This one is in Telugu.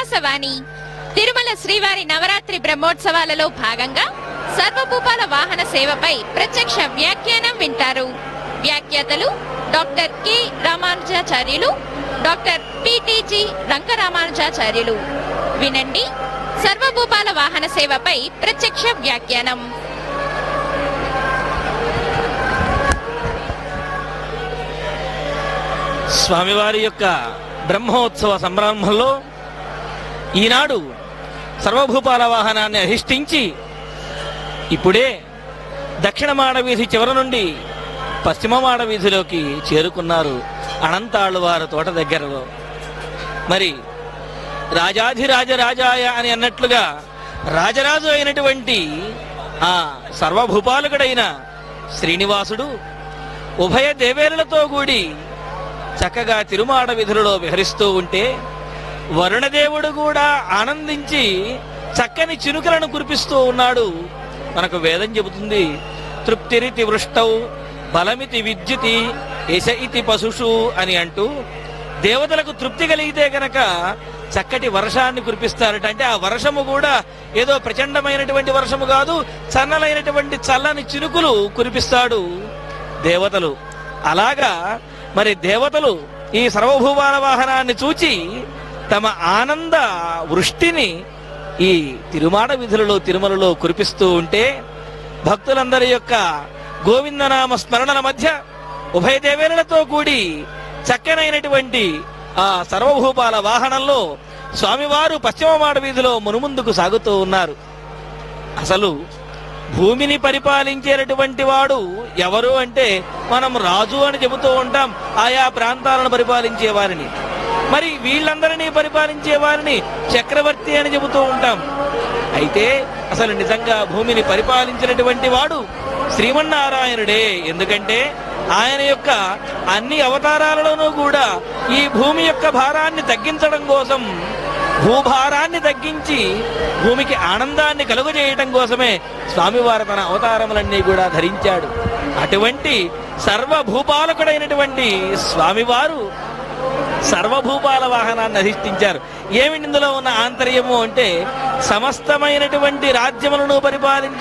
ఆకాశవాణి తిరుమల శ్రీవారి నవరాత్రి బ్రహ్మోత్సవాలలో భాగంగా సర్వభూపాల వాహన సేవపై ప్రత్యక్ష వ్యాఖ్యానం వింటారు వ్యాఖ్యాతలు doctor K Ramanujacharyulu doctor P T G Rangaramanujacharyulu వినండి సర్వభూపాల వాహన సేవపై ప్రత్యక్ష వ్యాఖ్యానం స్వామివారి యొక్క బ్రహ్మోత్సవ సంరంభంలో ఈనాడు సర్వభూపాల వాహనాన్ని అధిష్ఠించి ఇప్పుడే దక్షిణ మాడవీధి చివరి నుండి పశ్చిమ మాడవీధిలోకి చేరుకున్నారు అనంతాళ్ళవారి తోట దగ్గరలో మరి రాజాధిరాజ రాజాయ అని అన్నట్లుగా రాజరాజు అయినటువంటి ఆ సర్వభూపాలకుడైన శ్రీనివాసుడు ఉభయ దేవేరులతో కూడి చక్కగా తిరుమాడ విధులలో విహరిస్తూ ఉంటే వరుణదేవుడు కూడా ఆనందించి చక్కని చినుకలను కురిపిస్తూ ఉన్నాడు మనకు వేదం చెబుతుంది తృప్తిరితి వృష్టౌ బలమితి విద్యుతి యశ ఇతి పశుషు అని అంటూ దేవతలకు తృప్తి కలిగితే గనక చక్కటి వర్షాన్ని కురిపిస్తారట అంటే ఆ వర్షము కూడా ఏదో ప్రచండమైనటువంటి వర్షము కాదు చన్నలైనటువంటి చల్లని చినుకులు కురిపిస్తాడు దేవతలు అలాగా మరి దేవతలు ఈ సర్వభూమాల వాహనాన్ని చూచి తమ ఆనంద వృష్టిని ఈ తిరుమాడ విధులలో తిరుమలలో కురిపిస్తూ ఉంటే భక్తులందరి యొక్క గోవిందనామ స్మరణల మధ్య ఉభయ దేవేరులతో కూడి చక్కనైనటువంటి ఆ సర్వభూపాల వాహనంలో స్వామివారు పశ్చిమ మాడ వీధిలో మునుముందుకు సాగుతూ ఉన్నారు అసలు భూమిని పరిపాలించేటటువంటి వాడు ఎవరు అంటే మనం రాజు అని చెబుతూ ఉంటాం ఆయా ప్రాంతాలను పరిపాలించే వారిని మరి వీళ్ళందరినీ పరిపాలించే వారిని చక్రవర్తి అని చెబుతూ ఉంటాం అయితే అసలు నిజంగా భూమిని పరిపాలించినటువంటి వాడు శ్రీమన్నారాయణుడే ఎందుకంటే ఆయన యొక్క అన్ని అవతారాలలోనూ కూడా ఈ భూమి యొక్క భారాన్ని తగ్గించడం కోసం భూభారాన్ని తగ్గించి భూమికి ఆనందాన్ని కలుగజేయటం కోసమే స్వామివారు తన అవతారములన్నీ కూడా ధరించాడు అటువంటి సర్వభూపాలకుడైనటువంటి స్వామివారు సర్వభూపాల వాహనాన్ని అధిష్ఠించారు ఏమి ఇందులో ఉన్న ఆంతర్యము అంటే సమస్తమైనటువంటి రాజ్యములను పరిపాలించి